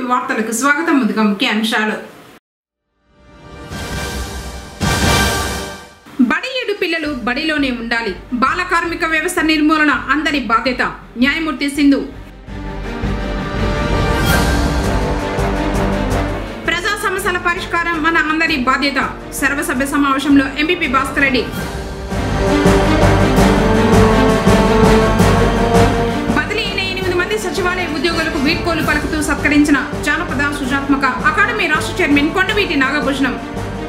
వార్తలకు స్వాగతం ముందుగా ముఖ్య అంశాలు బడి ఏడు పిల్లలు బడిలోనే ఉండాలి బాల కార్మిక వ్యవస్థ నిర్మూలన అందరి బాధ్యత న్యాయమూర్తి సింధు ప్రజా సమస్యల పరిష్కారం మన అందరి బాధ్యత సర్వసభ్య సమావేశంలో ఎంపీపీ భాస్కర్ రెడ్డి బదిలీ అయిన ఎనిమిది మంది సచివాలయ ఉద్యోగులకు వీడ్కోలు పలుకుతూ సత్కరించిన జానపద సృజనాత్మక అకాడమీ రాష్ట్ర చైర్మన్ కొండవీటి నాగభూషణం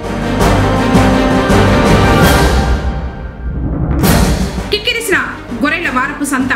కిక్కిరిసిన గొర్రెల వారపు సంత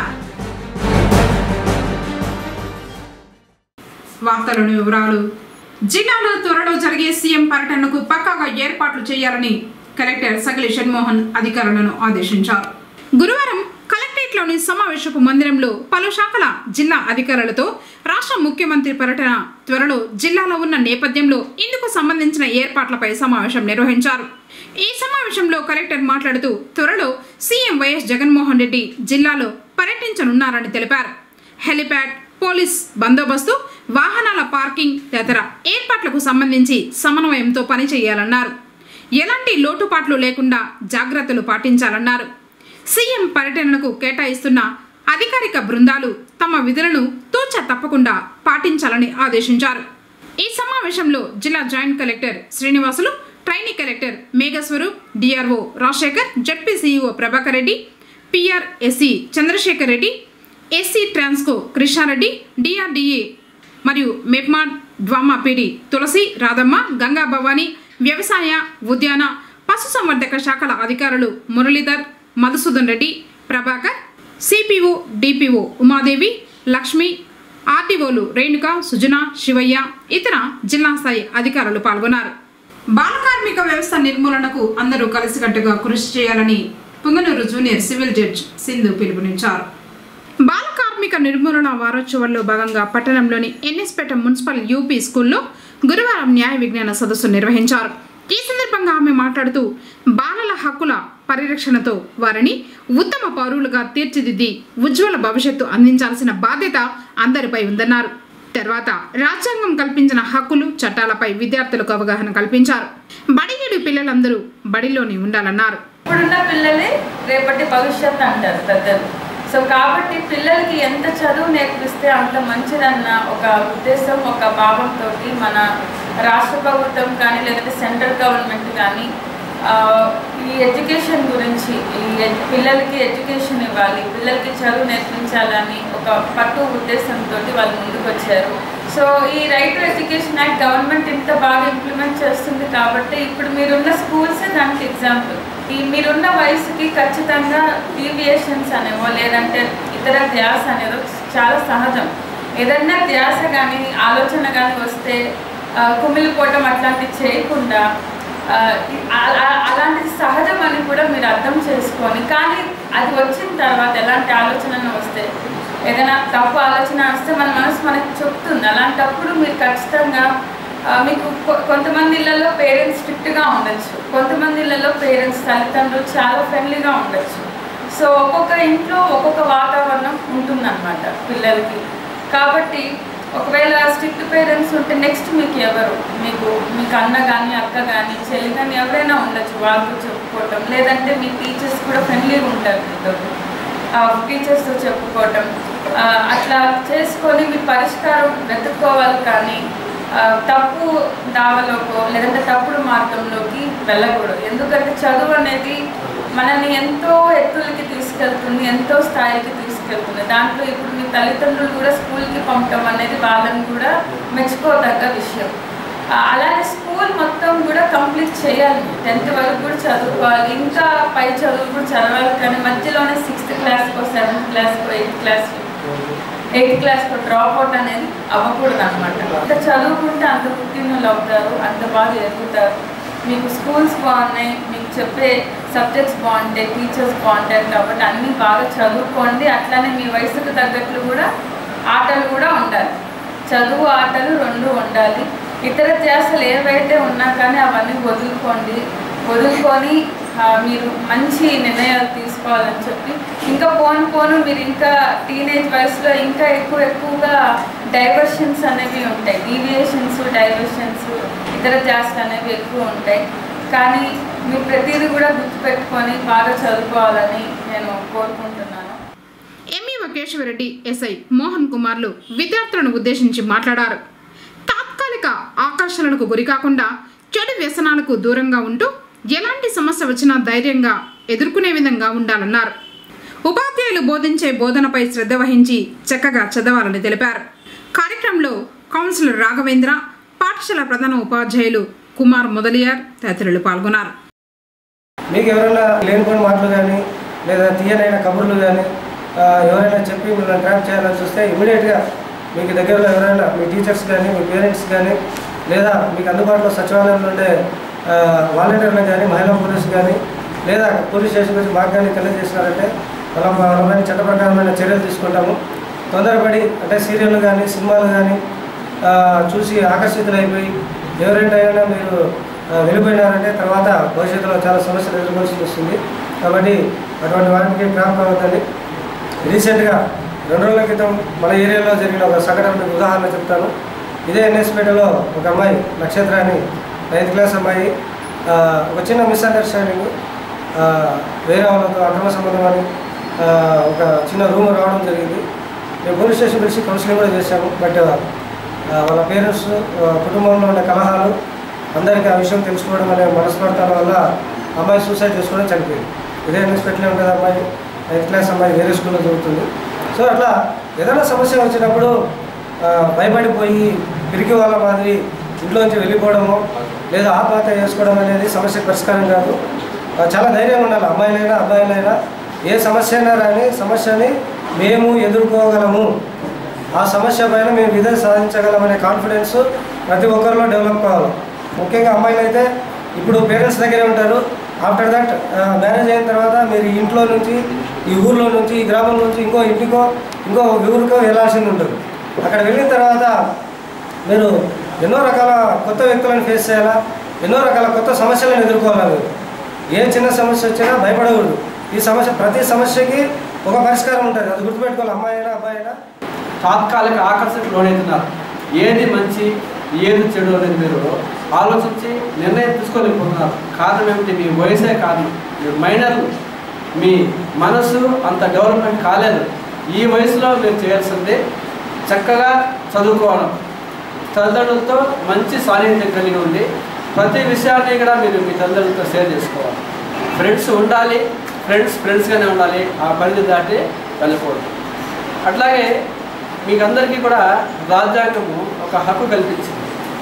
వార్తలోని వివరాలు జిల్లాలో త్వరలో జరిగే సీఎం పర్యటనకు పక్కాగా ఏర్పాట్లు చేయాలని కలెక్టర్ సగలి షణ్మోహన్ అధికారులను ఆదేశించారు గురువారం కలెక్టరేట్లోని సమావేశపు మందిరంలో పలు శాఖల జిల్లా అధికారులతో రాష్ట్ర ముఖ్యమంత్రి పర్యటన త్వరలో జిల్లాలో ఉన్న నేపథ్యంలో ఇందుకు సంబంధించిన ఏర్పాట్లపై సమావేశం నిర్వహించారు ఈ సమావేశంలో కలెక్టర్ మాట్లాడుతూ త్వరలో సీఎం వైఎస్ జగన్మోహన్ రెడ్డి జిల్లాలో పర్యటించనున్నారని తెలిపారు హెలిప్యాడ్ పోలీస్ బందోబస్తు వాహనాల పార్కింగ్ తదితర ఏర్పాట్లకు సంబంధించి సమన్వయంతో పనిచేయాలన్నారు ఎలాంటి లోటుపాట్లు లేకుండా జాగ్రత్తలు పాటించాలన్నారు సీఎం పర్యటనకు కేటాయిస్తున్న అధికారిక బృందాలు తమ విధులను తూచ తప్పకుండా పాటించాలని ఆదేశించారు ఈ సమావేశంలో జిల్లా joint collector Srinivasulu trainee collector Meghaswaroop DRO Rajasekhar ZP CEO Prabhakar Reddy PR SE Chandrasekhar Reddy SE Transco Krishnareddy DRDA మరియు మెప్మాడ్ డ్వామా పీడి తులసి రాధమ్మ గంగా భవాని వ్యవసాయ ఉద్యాన పశుసంవర్ధక శాఖల అధికారులు మురళీధర్ మధుసూదన్ రెడ్డి ప్రభాకర్ సిపిఓ డిపిఓ ఉమాదేవి లక్ష్మి ఆర్టీఓలు రేణుక సుజన శివయ్య ఇతర జిల్లా స్థాయి అధికారులు పాల్గొన్నారు బాల కార్మిక వ్యవస్థ నిర్మూలనకు అందరూ కలిసికట్టుగా కృషి చేయాలని Punganur junior civil judge Sindhu పిలుపునిచ్చారు బాల కార్మిక నిర్మూలన వారోత్సవాల్లో భాగంగా పట్టణంలోని ఎన్ఎస్పేట మున్సిపల్ యూపీ స్కూల్లో గురువారం న్యాయ విజ్ఞాన సదస్సు నిర్వహించారు ఈ సందర్భంగా ఆమె మాట్లాడుతూ బాలల హక్కుల పరిరక్షణతో వారిని ఉత్తమ పౌరులుగా తీర్చిదిద్ది ఉజ్వల భవిష్యత్తు అందించాల్సిన బాధ్యత అందరిపై ఉందన్నారు తర్వాత రాజ్యాంగం కల్పించిన హక్కులు చట్టాలపై విద్యార్థులకు అవగాహన కల్పించారు బడిగేడు పిల్లలందరూ బడిలోనే ఉండాలన్నారు ఇప్పుడున్న పిల్లలే రేపటి భవిష్యత్ అంటారు పెద్దలు సో కాబట్టి పిల్లలకి ఎంత చదువు నేర్పిస్తే అంత మంచిదన్న ఒక ఉద్దేశం ఒక భావంతో మన రాష్ట్ర ప్రభుత్వం కానీ లేదంటే సెంట్రల్ గవర్నమెంట్ కానీ ఆ, ఈ ఎడ్యుకేషన్ గురించి ఈ ఎడ్- పిల్లలకి ఎడ్యుకేషన్ ఇవ్వాలి పిల్లలకి చదువు నేర్పించాలని ఒక పట్టు ఉద్దేశంతో వాళ్ళు ముందుకు వచ్చారు సో ఈ right to education act government ఇంత బాగా ఇంప్లిమెంట్ చేస్తుంది కాబట్టి ఇప్పుడు మీరున్న స్కూల్సే దానికి ఎగ్జాంపుల్ ఈ మీరున్న వయసుకి ఖచ్చితంగా డీవియేషన్స్ అనేవో లేదంటే ఇతర ధ్యాస అనేదో చాలా సహజం ఏదన్నా ధ్యాస కానీ ఆలోచన కానీ వస్తే ఆ, కుమిలిపోవటం అట్లాంటివి చేయకుండా ఆ, ఇ- ఆ- ఆ- అలాంటిది సహజం అని కూడా మీరు అర్థం చేసుకొని కానీ అది వచ్చిన తర్వాత ఎలాంటి ఆలోచనలు వస్తే ఏదైనా తప్పు ఆలోచన వస్తే మన మనసు మనకు చెప్తుంది అలాంటప్పుడు మీరు ఖచ్చితంగా ఆ, మీకు కొ- కొంతమంది ఇళ్ళల్లో పేరెంట్స్ స్ట్రిక్ట్గా ఉండొచ్చు కొంతమంది ఇళ్ళల్లో పేరెంట్స్ తల్లిదండ్రులు చాలా ఫ్రెండ్లీగా ఉండొచ్చు సో ఒక్కొక్క ఇంట్లో ఒక్కొక్క వాతావరణం ఉంటుందన్నమాట పిల్లలకి కాబట్టి ఒకవేళ స్ట్రిక్ట్ పేరెంట్స్ ఉంటే నెక్స్ట్ మీకు ఎవరు మీకు మీకు అన్న కానీ అక్క కానీ చెల్లి కానీ ఎవరైనా ఉండొచ్చు వాళ్ళతో చెప్పుకోవటం లేదంటే మీ టీచర్స్ కూడా ఫ్రెండ్లీగా ఉంటారు మీతో టీచర్స్తో చెప్పుకోవటం ఆ, అట్లా చేసుకొని మీ పరిష్కారం వెతుక్కోవాలి కానీ ఆ, తప్పు దావలోకో లేదంటే తప్పుడు మార్గంలోకి వెళ్ళకూడదు ఎందుకంటే చదువు అనేది మనల్ని ఎంతో ఎత్తులకి తీసుకెళ్తుంది ఎంతో స్థాయికి తీసుకెళ్తుంది దాంట్లో ఇప్పుడు మీ తల్లిదండ్రులు కూడా స్కూల్కి పంపటం అనేది వాళ్ళని కూడా మెచ్చుకోదగ్గ విషయం ఆ, అలానే స్కూల్ మొత్తం కూడా కంప్లీట్ చేయాలి టెన్త్ వరకు కూడా చదువుకోవాలి ఇంకా పై చదువులు కూడా చదవాలి కానీ మధ్యలోనే సిక్స్త్ క్లాస్కో సెవెంత్ క్లాస్కో ఎయిత్ క్లాస్కో ఎయిత్ క్లాస్కో డ్రాప్ అవుట్ అనేది అవ్వకూడదు అనమాట అంత చదువుకుంటే అంత ఉత్తీర్ణులు అవుతారు అంత బాగా ఎదుగుతారు మీకు స్కూల్స్ బాగున్నాయి మీకు చెప్పే సబ్జెక్ట్స్ బాగుంటాయి టీచర్స్ బాగుంటారు కాబట్టి అన్నీ బాగా చదువుకోండి అట్లానే మీ వయసుకు తగ్గట్లు కూడా ఆటలు కూడా ఉండాలి చదువు ఆటలు రెండు ఉండాలి ఇతర ధ్యాసలు ఏవైతే ఉన్నా కానీ అవన్నీ వదులుకోండి వదులుకొని ఆ, మీరు మంచి నిర్ణయాలు తీసుకోవాలని చెప్పి ఇంకా పోను పోను మీరు ఇంకా టీనేజ్ వయసులో ఇంకా ఎక్కువ ఎక్కువగా డైవర్షన్స్ అనేవి ఉంటాయి డీవియేషన్స్ డైవర్షన్స్ ఇతర జాస్లు అనేవి ఎక్కువ ఉంటాయి కానీ మీరు ప్రతిదీ కూడా గుర్తుపెట్టుకొని బాగా చదువుకోవాలని నేను కోరుకుంటున్నాను ఎంఈఓ కేశవరెడ్డి ఎస్ఐ మోహన్ కుమార్లు విద్యార్థులను ఉద్దేశించి మాట్లాడారు తాత్కాలిక ఆకర్షణలకు గురికాకుండా చెడు వ్యసనాలకు దూరంగా ఉంటూ ఎలాంటి సమస్య వచ్చినా ధైర్యంగా ఎదుర్కొనే విధంగా ఉండాలన్నారు ఉపాధ్యాయులు బోధించే బోధనపై శ్రద్ధ వహించి చక్కగా చదవాలని తెలిపారు కార్యక్రమంలో కౌన్సిలర్ రాఘవేంద్ర పాఠశాల ప్రధాన ఉపాధ్యాయులు కుమార్ మొదలియార్ తదితరులు పాల్గొన్నారు మీకు ఎవరైనా లేనిపోయిన మాటలు కానీ లేదా తీయనైన కబుర్లు కానీ ఆ, ఎవరైనా చెప్పి మిమ్మల్ని ట్రాప్ చేయాలని చూస్తే ఇమీడియట్గా మీకు దగ్గరలో ఎవరైనా మీ టీచర్స్ కానీ మీ పేరెంట్స్ కానీ లేదా మీకు అందుబాటులో సచివాలయంలో ఉండే ఆ, వాలంటీర్లు కానీ మహిళా పోలీసు కానీ లేదా పోలీస్ స్టేషన్ గురించి మాకు కానీ తెలియజేసినారంటే వాళ్ళ వాళ్ళపైన చట్టప్రకారమైన చర్యలు తీసుకుంటాము తొందరపడి అంటే సీరియళ్ళు కానీ సినిమాలు కానీ ఆ, చూసి ఆకర్షితులైపోయి ఎవరైనా మీరు ఆ, వెళ్ళిపోయినారంటే తర్వాత భవిష్యత్తులో చాలా సమస్యలు ఎదుర్కోవాల్సి వస్తుంది కాబట్టి అటువంటి వాటికి ట్రాప్ కావద్దండి రీసెంట్గా రెండు రోజుల క్రితం మన ఏరియాలో జరిగిన ఒక సంఘటన మీకు ఉదాహరణ చెప్తాను ఇదే ఎన్ఎస్పేటలో ఒక అమ్మాయి నక్షత్ర అని నైన్త్ క్లాస్ అమ్మాయి ఆ, ఒక చిన్న మిస్అండర్స్టాండింగ్ వేరే వాళ్ళతో అక్రమ సంబంధం అని ఆ, ఒక చిన్న రూమ్ రావడం జరిగింది మేము పోలీస్ స్టేషన్ పిలిచి కౌన్సిలింగ్ కూడా చేశాము బట్ ఆ, వాళ్ళ పేరెంట్స్ ఆ, కుటుంబంలో ఉండే కలహాలు అందరికీ ఆ విషయం తెలుసుకోవడం అనే మనస్పడతాల వల్ల అమ్మాయి సూసైడ్ చేసుకోవడం చనిపోయింది ఇదే హాస్పిటల్లో ఉంటుంది అమ్మాయి నైన్త్ క్లాస్ అమ్మాయి వేరే స్కూల్లో చదువుతుంది సో అట్లా ఏదైనా సమస్య వచ్చినప్పుడు ఆ, భయపడిపోయి పిరికి వాళ్ళ మాదిరి ఇంట్లోంచి వెళ్ళిపోవడము లేదా ఆత్మహత్య చేసుకోవడం అనేది సమస్య పరిష్కారం కాదు ఆ, చాలా ధైర్యంగా ఉండాలి అమ్మాయిలైనా అబ్బాయిలైనా ఏ సమస్య అయినా రాని సమస్యని మేము ఎదుర్కోగలము ఆ సమస్య పైన మేము విధంగా సాధించగలమనే కాన్ఫిడెన్స్ ప్రతి ఒక్కరిలో డెవలప్ కావాలి ముఖ్యంగా అమ్మాయిలు అయితే ఇప్పుడు పేరెంట్స్ దగ్గరే ఉంటారు ఆఫ్టర్ దట్ మ్యారేజ్ అయిన తర్వాత మీరు ఈ ఇంట్లో నుంచి ఈ ఊర్లో నుంచి ఈ గ్రామం నుంచి ఇంకో ఇంటికో ఇంకో ఊరికో వెళ్ళాల్సింది ఉంటుంది అక్కడ వెళ్ళిన తర్వాత మీరు ఎన్నో రకాల కొత్త వ్యక్తులను ఫేస్ చేయాలా ఎన్నో రకాల కొత్త సమస్యలను ఎదుర్కోవాలి మీరు ఏ చిన్న సమస్య వచ్చినా భయపడకూడదు ఈ సమస్య ప్రతి సమస్యకి ఒక పరిష్కారం ఉంటుంది అది గుర్తుపెట్టుకోవాలి అమ్మాయి అయినా అబ్బాయి అయినా తాత్కాలిక ఆకర్షణకు లోనవుతున్నారు ఏది మంచి ఏది చెడు అనేది మీరు ఆలోచించి నిర్ణయం తీసుకోలేకపోతున్నారు కారణం ఏమిటి మీ వయసే కారణం మీరు మైనర్లు మీ మనసు అంత డెవలప్మెంట్ కాలేదు ఈ వయసులో మీరు చేయాల్సింది చక్కగా చదువుకోవడం తల్లిదండ్రులతో మంచి సాన్నిధ్యం కలిగి ఉండి ప్రతి విషయాన్ని కూడా మీరు మీ తల్లిదండ్రులతో షేర్ చేసుకోవాలి ఫ్రెండ్స్ ఉండాలి ఫ్రెండ్స్ ఫ్రెండ్స్గానే ఉండాలి ఆ పరిధి దాటి వెళ్ళకూడదు అట్లాగే మీకు అందరికీ కూడా రాజ్యాంగము ఒక హక్కు కల్పించింది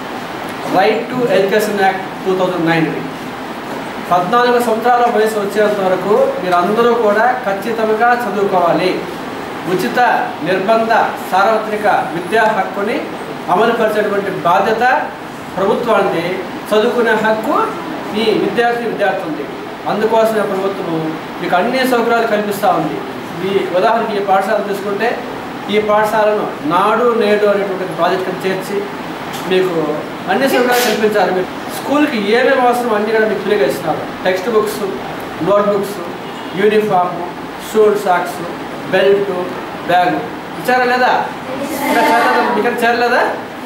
right to education act two thousand nine పద్నాలుగు సంవత్సరాల వయసు వచ్చేంత వరకు మీరు అందరూ కూడా ఖచ్చితంగా చదువుకోవాలి ఉచిత నిర్బంధ సార్వత్రిక విద్యా హక్కుని అమలుపరిచేటువంటి బాధ్యత ప్రభుత్వానికి చదువుకునే హక్కు ఈ విద్యార్థి విద్యార్థులది అందుకోసమే ప్రభుత్వం మీకు అన్ని సౌకర్యాలు కల్పిస్తూ ఉంది ఈ ఉదాహరణకి ఈ పాఠశాల తీసుకుంటే ఈ పాఠశాలను నాడు నేడు అనేటువంటి ప్రాజెక్టును చేర్చి మీకు అన్ని సౌకర్యాలు కల్పించారు మీరు స్కూల్కి ఏమేమి అవసరం అన్నీ కూడా మీకు ఫ్రీగా ఇస్తున్నారు textbooks notebooks uniform shoe socks belt bag ఇచ్చారా లేదా ఇంకా చేరలేదా ఇక్కడ చేరలేదా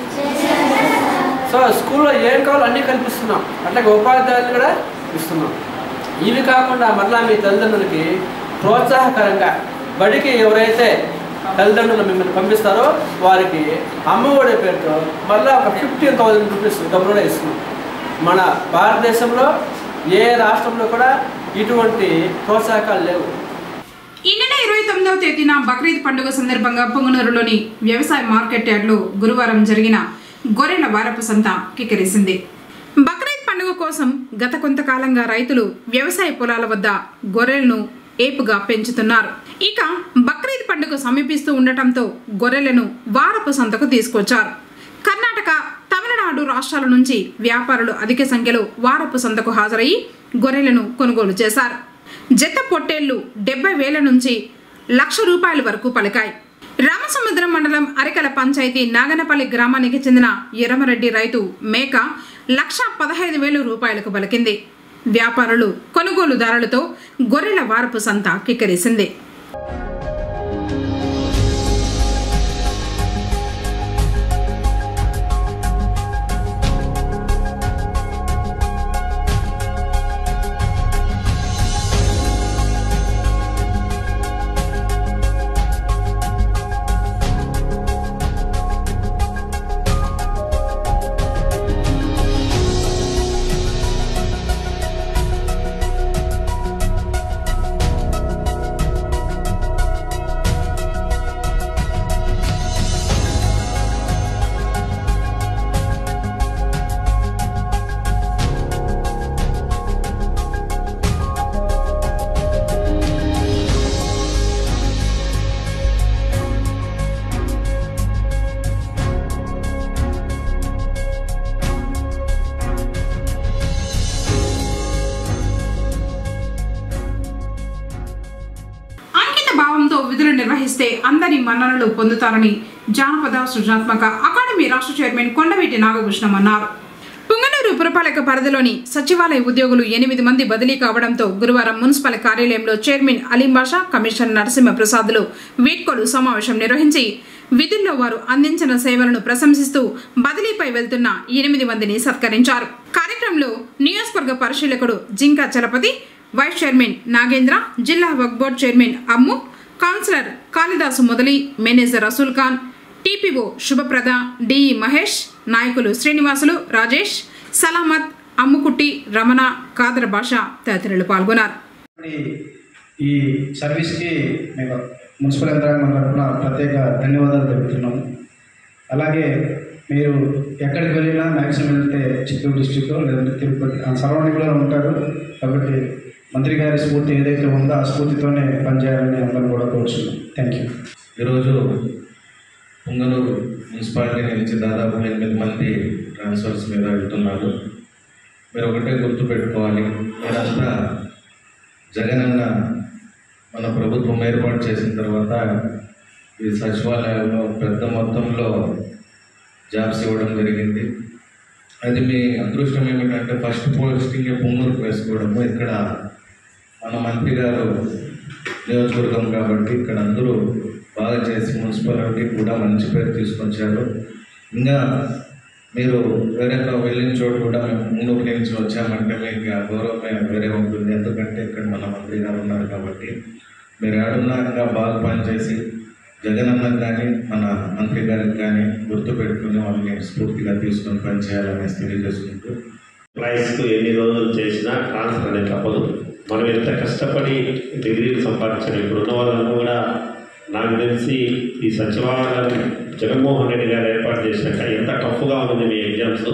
సో స్కూల్లో ఏం కావాలో అన్నీ కల్పిస్తున్నాం అట్లాగే ఉపాధ్యాయులు కూడా ఇస్తున్నాం ఇవి కాకుండా మరలా మీ తల్లిదండ్రులకి ప్రోత్సాహకరంగా బడికి ఎవరైతే తల్లిదండ్రులు మిమ్మల్ని పంపిస్తారో వారికి అమ్మఒడి పేరుతో మళ్ళీ ఒక ఫిఫ్టీన్ థౌజండ్ రూపీస్ డబ్బులు కూడా ఇస్తున్నాం మన భారతదేశంలో ఏ రాష్ట్రంలో కూడా ఇటువంటి ప్రోత్సాహకాలు లేవు ఈ నెల ఇరవై తొమ్మిదవ తేదీన బక్రీద్ పండుగ సందర్భంగా పొంగనూరులోని వ్యవసాయ మార్కెట్ యార్డ్లో గురువారం జరిగిన గొర్రెల వారపు సంత కిక్కిరిసింది బక్రీద్ పండుగ కోసం గత కొంతకాలంగా రైతులు వ్యవసాయ పొలాల వద్ద గొర్రెలను ఏపుగా పెంచుతున్నారు ఇక బక్రీద్ పండుగ సమీపిస్తూ ఉండటంతో గొర్రెలను వారపు సంతకు తీసుకొచ్చారు కర్ణాటక తమిళనాడు రాష్ట్రాల నుంచి వ్యాపారులు అధిక సంఖ్యలో వారపు సంతకు హాజరయ్యి గొర్రెలను కొనుగోలు చేశారు జత పొట్టేళ్లు డెబ్బై వేల నుంచి లక్ష రూపాయల వరకు పలికాయి రామసముద్రం మండలం అరికల పంచాయతీ నాగనపల్లి గ్రామానికి చెందిన ఎర్రమరెడ్డి రైతు మేక లక్ష పదహైదు వేలు రూపాయలకు పలికింది వ్యాపారులు కొనుగోలుదారులతో గొర్రెల వారపు సంత కిక్కరేసింది అంకిత భావంతో విధులు నిర్వహిస్తే అందరి మన్ననలు పొందుతారని జానపద సృజనాత్మక అకాడమీ రాష్ట్ర చైర్మన్ కొండవీటి నాగభూషణం అన్నారు పుంగనూరు పురపాలక పరిధిలోని సచివాలయ ఉద్యోగులు ఎనిమిది మంది బదిలీ కావడంతో గురువారం మున్సిపల్ కార్యాలయంలో చైర్మన్ అలీం బాషా కమిషనర్ నరసింహప్రసాద్లు వీడ్కోలు సమావేశం నిర్వహించి విధుల్లో వారు అందించిన సేవలను ప్రశంసిస్తూ బదిలీపై వెళ్తున్న ఎనిమిది మందిని సత్కరించారు కార్యక్రమంలో నియోజకవర్గ పరిశీలకుడు జింకా చలపతి వైస్ చైర్మన్ నాగేంద్ర జిల్లా Waqf board chairman Ammu councillor Kalidasu మొదలి manager Rasool Khan TPO Subhaprada DE Mahesh నాయకులు శ్రీనివాసులు రాజేష్ సలామత్ అమ్ముకుట్టి రమణ కాదర్ భాష తదితరులు పాల్గొన్నారు ఈ- ఈ సర్వీస్కి మేము మున్సిపల్ యంత్రాంగం తరఫున ప్రత్యేక ధన్యవాదాలు తెలుపుతున్నాము అలాగే మీరు ఎక్కడికి వెళ్ళినా మ్యాక్సిమం వెళ్తే చిత్తూరు డిస్టిక్ లేదంటే తిరుపతి ఆ సరౌండింగ్లో ఉంటారు కాబట్టి మంత్రి గారి స్ఫూర్తి ఏదైతే ఉందో ఆ స్ఫూర్తితోనే పనిచేయాలని అందరం కూడా కోరుచున్నాం థ్యాంక్ యూ ఈరోజు పుంగనూరు మున్సిపాలిటీ నుంచి దాదాపు ఎనిమిది మంది ట్రాన్స్ఫర్స్ మీద వెళ్తున్నారు మీరు ఒకటే గుర్తుపెట్టుకోవాలి మీరంతా జగనన్న మన ప్రభుత్వం ఏర్పాటు చేసిన తర్వాత ఈ సచివాలయాల్లో పెద్ద మొత్తంలో జాబ్స్ ఇవ్వడం జరిగింది అది మీ అదృష్టం ఏమిటంటే ఫస్ట్ పోస్టింగ్ పుంగనూరుకు వేసుకోవడము ఇక్కడ మన మంత్రి గారు నియోజకవర్గం కాబట్టి ఇక్కడ అందరూ బాగా చేసి మున్సిపాలిటీ కూడా మంచి పేరు తీసుకొచ్చారు ఇంకా మీరు వేరే వెళ్ళిన చోటు కూడా మేము ముందుకు నుంచి వచ్చామంటే మీకు ఆ గౌరవమే వేరే ఉంటుంది ఎందుకంటే ఇక్కడ మన మంత్రి గారు ఉన్నారు కాబట్టి మీరు ఏడున్నా ఇంకా బాగా పనిచేసి జగనన్నకు కానీ మన మంత్రి గారికి కానీ గుర్తుపెట్టుకుని వాళ్ళని స్ఫూర్తిగా తీసుకొని పనిచేయాలనేసి తెలియజేసుకుంటూ ఎంప్లాయీస్కు ఎన్ని రోజులు చేసినా ట్రాన్స్ఫర్ అనేది తప్పదు మనం ఎంత కష్టపడి డిగ్రీలు సంపాదించాలి ఇప్పుడు ఉన్న వాళ్ళంతా కూడా నాకు తెలిసి ఈ సచివాలయం జగన్మోహన్ రెడ్డి గారు ఏర్పాటు చేసినాక ఎంత టఫ్గా ఉంది మీ ఎగ్జామ్స్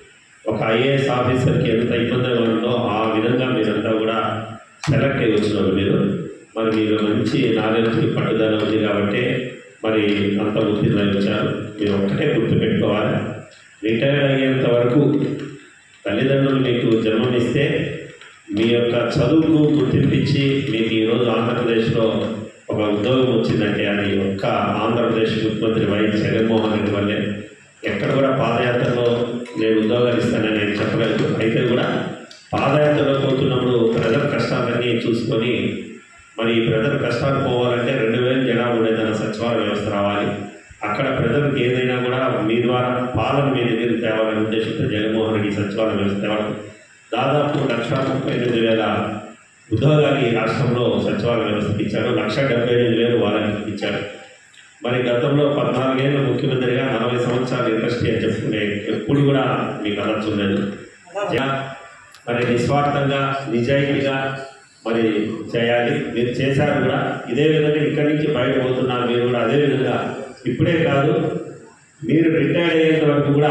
ఒక ఐఏఎస్ ఆఫీసర్కి ఎంత ఇబ్బందిగా ఉందో ఆ విధంగా మీరంతా కూడా సెలెక్ట్ అయ్యి వచ్చినారు మీరు మరి మీరు మంచి నాలెడ్జ్ పట్టుదల ఉంది కాబట్టి మరి అంత ఉత్తీర్ణులై వచ్చారు మీరు ఒక్కటే గుర్తుపెట్టుకోవాలి రిటైర్ అయ్యేంత వరకు తల్లిదండ్రులు మీకు జన్మనిస్తే మీ యొక్క చదువుకు గుర్తింపించి మీకు ఈరోజు ఆంధ్రప్రదేశ్లో ఒక ఉద్యోగం వచ్చిందంటే అది ఒక్క ఆంధ్రప్రదేశ్ ముఖ్యమంత్రి వైఎస్ జగన్మోహన్ రెడ్డి వల్లే ఎక్కడ కూడా పాదయాత్రలో నేను ఉద్యోగాలు ఇస్తానని నేను చెప్పలేదు అయితే కూడా పాదయాత్రలో పోతున్నప్పుడు ప్రజల కష్టాలన్నీ చూసుకొని మరి ఈ ప్రజల కష్టాలు పోవాలంటే రెండు వేలు జనాభా ఉండేదన్న సచివాలయ వ్యవస్థ రావాలి అక్కడ ప్రజలకు ఏదైనా కూడా మీ ద్వారా పాలన మీ దగ్గరికి తేవాలనే ఉద్దేశంతో జగన్మోహన్ రెడ్డి సచివాలయ వ్యవస్థ తేవడం దాదాపు లక్ష ముప్పై ఎనిమిది వేల ఉద్యోగాలు ఈ రాష్ట్రంలో సచివాలయ వ్యవస్థకి ఇచ్చారు లక్ష డెబ్బై ఎనిమిది వేలు వాళ్ళకి ఇచ్చారు మరి గతంలో పద్నాలుగేళ్ళ ముఖ్యమంత్రిగా నలభై సంవత్సరాలు ఇండస్ట్రీ అని చెప్పుకునే ఎప్పుడు కూడా మీకు అనర్చం లేదు జా- మరి నిస్వార్థంగా నిజాయితీగా మరి చేయాలి మీరు చేశారు కూడా ఇదే విధంగా ఇక్కడి నుంచి బయట పోతున్నారు మీరు కూడా అదే విధంగా ఇప్పుడే కాదు మీరు రిటైర్ అయ్యేంత వరకు కూడా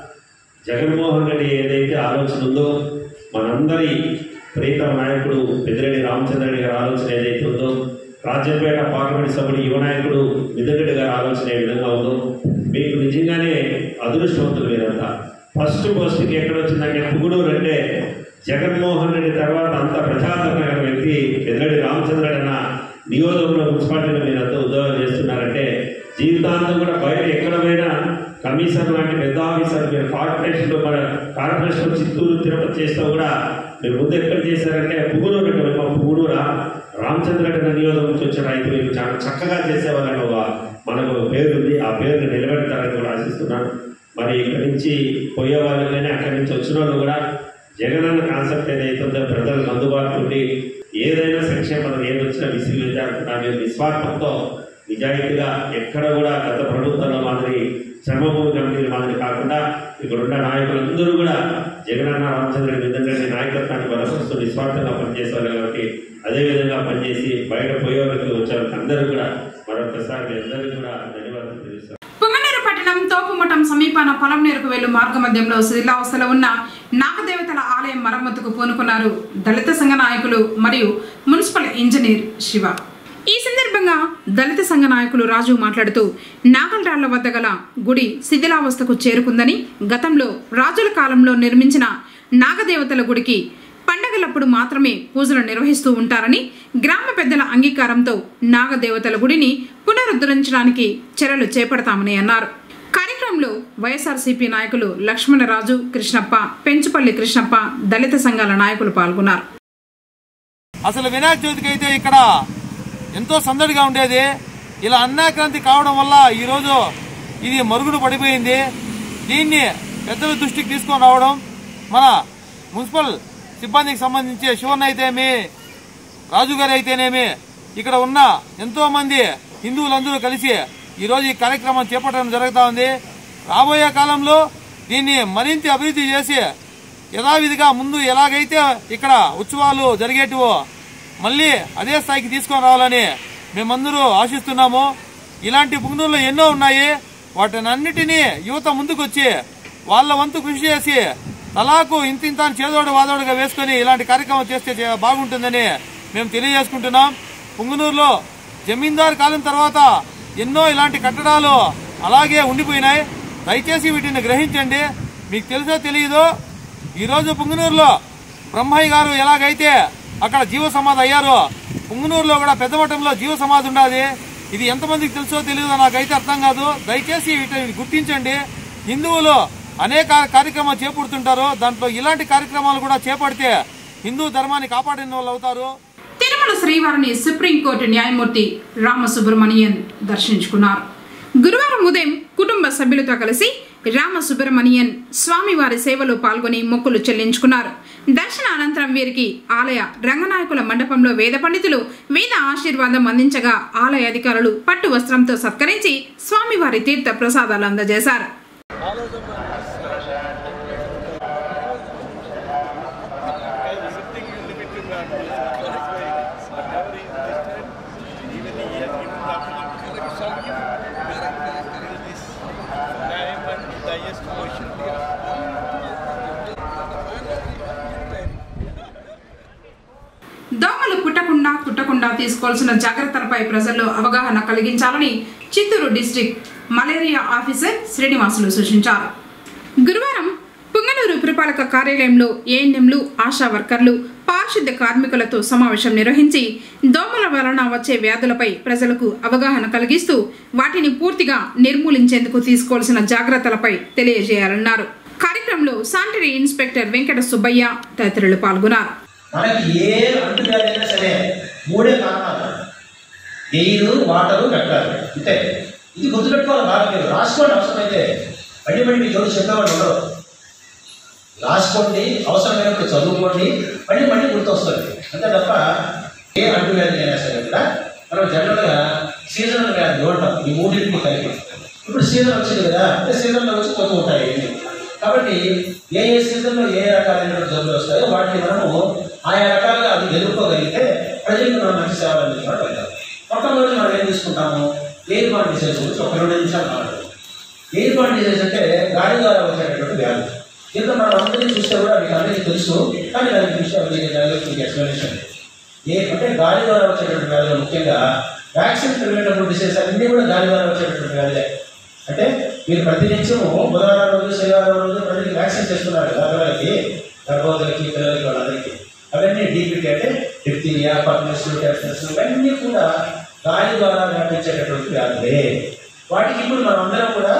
జగన్మోహన్ రెడ్డి ఏదైతే ఆలోచన ఉందో మనందరి ప్రీతమ నాయకుడు పెద్దిరెడ్డి రామచంద్ర రెడ్డి గారి ఆలోచన ఏదైతే ఉందో రాజ్యంపేట పార్లమెంట్ సభ్యుడు యువ నాయకుడు మిథున్ రెడ్డి గారి ఆలోచన ఏ విధంగా ఉందో మీకు నిజంగానే అదృష్టవంతులు మీరంతా ఫస్ట్ పోస్ట్కి ఎక్కడ వచ్చిందంటే పుగుడూరు అంటే జగన్మోహన్ రెడ్డి తర్వాత అంత ప్రజాదరణ గల వ్యక్తి పెద్దరెడ్డి రామచంద్ర రెడ్డి అన్న నియోజకవర్గ మున్సిపాలిటీలో మీరంతా ఉద్యోగం చేస్తున్నారంటే జీవితాంతం కూడా బయట ఎక్కడ పోయినా కమిషనర్ లాంటి పెద్ద ఆఫీసర్ మీరు కార్పొరేషన్లో మన కార్పొరేషన్ చిత్తూరు తిరుపతి చేస్తూ కూడా మీరు ముందు ఎక్కడ చేశారంటే పువ్వునూరు అంటే మా పువ్వునూరా రామచంద్ర నియోజకవర్గం నుంచి వచ్చిన రైతులు మీరు చాలా చక్కగా చేసేవాళ్ళని ఒక మనకు పేరు ఉంది ఆ పేరుని నిలబెడతారని కూడా ఆశిస్తున్నాను మరి ఇక్కడి నుంచి పోయే వాళ్ళు కానీ అక్కడి నుంచి వచ్చిన వాళ్ళు కూడా జగనన్న కాన్సెప్ట్ ఏదైతే ఉందో ప్రజలకు అందుబాటులో ఉండి ఏదైనా సంక్షేమం ఏది వచ్చినా విసిగిలేకుండా మీరు నిస్వార్థంతో నిజాయితీగా ఎక్కడ కూడా గత ప్రభుత్వంలో మాదిరి శ్రమభూమి కమిటీల మాదిరి కాకుండా ఇక్కడ ఉన్న నాయకులందరూ కూడా జగనన్న రామచంద్ర విధంగా నాయకత్వాన్ని బలపరుస్తూ నిస్వార్థంగా పనిచేసేవారు కాబట్టి అదేవిధంగా పనిచేసి బయట పోయేవాళ్ళకి వచ్చేవాళ్ళకి అందరూ కూడా మరొకసారి మీ అందరికీ కూడా ధన్యవాదాలు తెలుస్తాను పుంగనూరు పట్టణం తోపుమఠం సమీపాన పొలంనేరుకు వెళ్ళు మార్గ మధ్యంలో శిథిలావస్థలో ఉన్న నాగదేవతల ఆలయం మరమ్మతుకు పూనుకున్నారు దళిత సంఘ నాయకులు మరియు మున్సిపల్ ఇంజనీర్ శివ ఈ సందర్భంగా దళిత సంఘ నాయకులు రాజు మాట్లాడుతూ నాగల్రాళ్ల వద్ద గల గుడి శిథిలావస్థకు చేరుకుందని గతంలో రాజుల కాలంలో నిర్మించిన నాగదేవతల గుడికి పండగలప్పుడు మాత్రమే పూజలు నిర్వహిస్తూ ఉంటారని గ్రామ పెద్దల అంగీకారంతో నాగదేవతల గుడిని పునరుద్ధరించడానికి చర్యలు చేపడతామని అన్నారు కార్యక్రమంలో వైఎస్ఆర్సీపీ నాయకులు లక్ష్మణరాజు కృష్ణప్ప పెంచుపల్లి కృష్ణప్ప దళిత సంఘాల నాయకులు పాల్గొన్నారు అసలు వినాయక చవితికి అయితే ఇక్కడ ఎంతో సందడిగా ఉండేది ఇలా అన్నాక్రాంతి కావడం వల్ల ఈరోజు ఇది మరుగున పడిపోయింది దీన్ని పెద్దల దృష్టికి తీసుకొని రావడం మన మున్సిపల్ సిబ్బందికి సంబంధించి శివన్ అయితేమి రాజు గారు అయితేనేమి ఇక్కడ ఉన్న ఎంతో మంది హిందువులందరూ కలిసి ఈరోజు ఈ కార్యక్రమం చేపట్టడం జరుగుతూ ఉంది రాబోయే కాలంలో దీన్ని మరింత అభివృద్ధి చేసి యథావిధిగా ముందు ఎలాగైతే ఇక్కడ ఉత్సవాలు జరిగేటివో మళ్ళీ అదే స్థాయికి తీసుకొని రావాలని మేమందరూ ఆశిస్తున్నాము ఇలాంటి పుంగనూరులో ఎన్నో ఉన్నాయి వాటిని అన్నిటినీ యువత ముందుకొచ్చి వాళ్ళ వంతు కృషి చేసి తలాకు ఇంత ఇంత అని చేదోడు వాదోడుగా వేసుకొని ఇలాంటి కార్యక్రమం చేస్తే చే- బాగుంటుందని మేము తెలియజేసుకుంటున్నాం పుంగనూరులో జమీందారు కాలం తర్వాత ఎన్నో ఇలాంటి కట్టడాలు అలాగే ఉండిపోయినాయి దయచేసి వీటిని గ్రహించండి మీకు తెలుసో తెలియదో ఈరోజు పుంగనూరులో బ్రహ్మయ్య గారు ఎలాగైతే అక్కడ జీవ సమాధి అయ్యారో పుంగనూరులో కూడా పెద్ద మఠంలో జీవ సమాధి ఉండాలి ఇది ఎంతమందికి తెలుసో తెలియదో నాకైతే అర్థం కాదు దయచేసి వీటిని గుర్తించండి హిందువులు అనేక కార్యక్రమాలు చేపడుతుంటారు దాంట్లో ఇలాంటి కార్యక్రమాలు కూడా చేపడితే హిందూ ధర్మాన్ని కాపాడిన వాళ్ళు అవుతారు తిరుమల శ్రీవారిని సుప్రీంకోర్టు న్యాయమూర్తి రామసుబ్రమణియన్ దర్శించుకున్నారు గురువారం ఉదయం కుటుంబ సభ్యులతో కలిసి రామసుబ్రమణియన్ స్వామివారి సేవలో పాల్గొని మొక్కులు చెల్లించుకున్నారు దర్శన అనంతరం వీరికి ఆలయ రంగనాయకుల మండపంలో వేద పండితులు వేద ఆశీర్వాదం అందించగా ఆలయ అధికారులు పట్టు వస్త్రంతో సత్కరించి స్వామివారి తీర్థ ప్రసాదాలు అందజేశారు దోమలు పుట్టకుండా కుట్టకుండా తీసుకోవాల్సిన జాగ్రత్తలపై ప్రజల్లో అవగాహన కలిగించాలని Chittoor district malaria officer Srinivasulu సూచించారు గురువారం పుంగనూరు పురపాలక కార్యాలయంలో ఏఎన్ఎంలు ఆశా వర్కర్లు పారిశుద్ధ్య కార్మికులతో సమావేశం నిర్వహించి దోమల వలన వచ్చే వ్యాధులపై ప్రజలకు అవగాహన కలిగిస్తూ వాటిని పూర్తిగా నిర్మూలించేందుకు తీసుకోవాల్సిన జాగ్రత్తలపై తెలియజేయాలన్నారు కార్యక్రమంలో శానిటరీ ఇన్స్పెక్టర్ వెంకట సుబ్బయ్య తదితరులు పాల్గొన్నారు మనకి ఏ అంటువ్యాధి అయినా సరే మూడే కారణాలు ఎయిర్ వాటరు పెట్టాలి అంతే ఇది గుర్తుపెట్టుకోవాలి బాగా మీరు రాసుకోండి అవసరమైతే మళ్ళీ మళ్ళీ మీకు ఎవరు చెప్పేవాళ్ళు ఉండరు రాసుకోండి అవసరమైనప్పుడు చదువుకోండి మళ్ళీ మళ్ళీ గుర్తొస్తుంది అంతే తప్ప ఏ అంటువ్యాధి అయినా సరే కూడా మనం జనరల్గా సీజనల్ వ్యాధి ఉంటాం ఈ మూడింటిని కలిపి ఇప్పుడు సీజన్ వచ్చింది కదా అంటే సీజన్లో వచ్చి పోతూ ఉంటాయి ఇవన్నీ. కాబట్టి ఏ ఏ సీజన్లో ఏ రకాలైన జబ్బులు వస్తాయో వాటిని మనము ఆయా రకాలుగా అది ఎదుర్కోగలిగితే ప్రజలకు మనం మంచి సేవలు అందించడం మొట్టమొదటి మనం ఏం తీసుకుంటాము ఎయిర్ బాన్ డిసీజ్ గురించి ఒక రెండు నిమిషాలు మాట్లాడదాం ఎయిర్ బాన్ డిసీజ్ అంటే గాలి ద్వారా వచ్చేటటువంటి వ్యాధి దీంట్లో మనం అందరినీ చూస్తే కూడా మీకు అందరికీ తెలుసు కానీ దానికి విషయం మీకు దానికి మీకు ఎక్స్ప్లెనేషన్ ఏ అంటే గాలి ద్వారా వచ్చేటటువంటి వ్యాధులు ముఖ్యంగా వ్యాక్సిన్ ప్రివెంటబుల్ డిసీజ్ అన్నీ కూడా గాలి ద్వారా వచ్చేటటువంటి వ్యాధులే అంటే మీరు ప్రతి నిత్యము బుధవారం రోజు శనివారం రోజు ప్రజలకి వ్యాక్సిన్ చేస్తున్నారు కదా పిల్లలకి గర్భవతులకి పిల్లలకి వాళ్ళందరికీ అవన్నీ డీపీటీ అంటే డిప్తీరియా పర్నస్ టెస్టస్ ఇవన్నీ కూడా గాలి ద్వారా వ్యాపించేటటువంటి వ్యాధులే వాటికి ఇప్పుడు మనం అందరం కూడా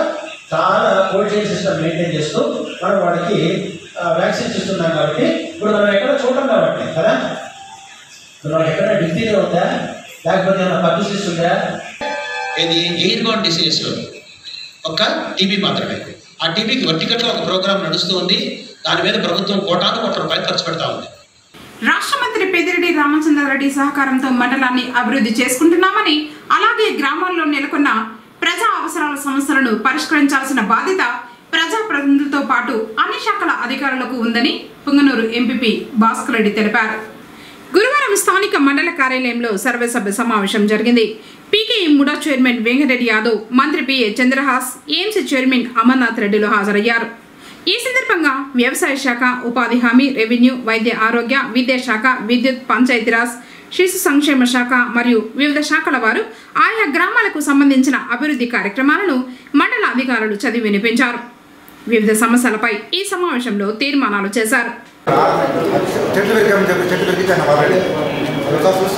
చాలా కోల్డ్ చైన్ సిస్టమ్ మెయింటైన్ చేస్తూ మనం వాడికి వ్యాక్సిన్స్ ఇస్తున్నాం కాబట్టి ఇప్పుడు మనం ఎక్కడ చూడడం కాబట్టి కదా ఇప్పుడు మనకి ఎక్కడ డిగ్రీగా ఉందా లేకపోతే ఏమైనా పబ్లిసిస్ ఉందా ఇది ఎయిర్ గోన్ డిసీజ్ ఒక టీబీ మాత్రమే ఆ టీబీకి వర్టికల్గా ఒక ప్రోగ్రామ్ నడుస్తూ ఉంది దాని మీద ప్రభుత్వం కోటాను కోట్ల రూపాయలు ఖర్చు పెడతా ఉంది రాష్ట్ర మంత్రి పెద్దిరెడ్డి రామచంద్రారెడ్డి సహకారంతో మండలాన్ని అభివృద్ధి చేసుకుంటున్నామని అలాగే గ్రామాల్లో నెలకొన్న ప్రజా అవసరాల సమస్యలను పరిష్కరించాల్సిన బాధ్యత ప్రజా ప్రతినిధులతో పాటు అన్ని శాఖల అధికారులకు ఉందని పుంగనూరు ఎంపీపీ భాస్కర్ రెడ్డి తెలిపారు గురువారం స్థానిక మండల కార్యాలయంలో సర్వసభ్య సమావేశం జరిగింది PKM MUDA chairman Venkatareddy Yadav మంత్రి PA Chandrahas AMC chairman Amarnath రెడ్డిలు హాజరయ్యారు ఈ సందర్భంగా వ్యవసాయ శాఖ ఉపాధి హామీ రెవెన్యూ వైద్య ఆరోగ్య విద్యాశాఖ విద్యుత్ పంచాయతీరాజ్ శిశు సంక్షేమ శాఖ మరియు వివిధ శాఖల వారు ఆయా గ్రామాలకు సంబంధించిన అభివృద్ధి కార్యక్రమాలను మండల అధికారులు చదివి వినిపించారు వివిధ సమస్యలపై ఈ సమావేశంలో తీర్మానాలు చేశారు చెట్లు పెరిగామని చెప్పి చెట్లు పెరిగించాను ఆల్రెడీ ఇంకా చూస్తూ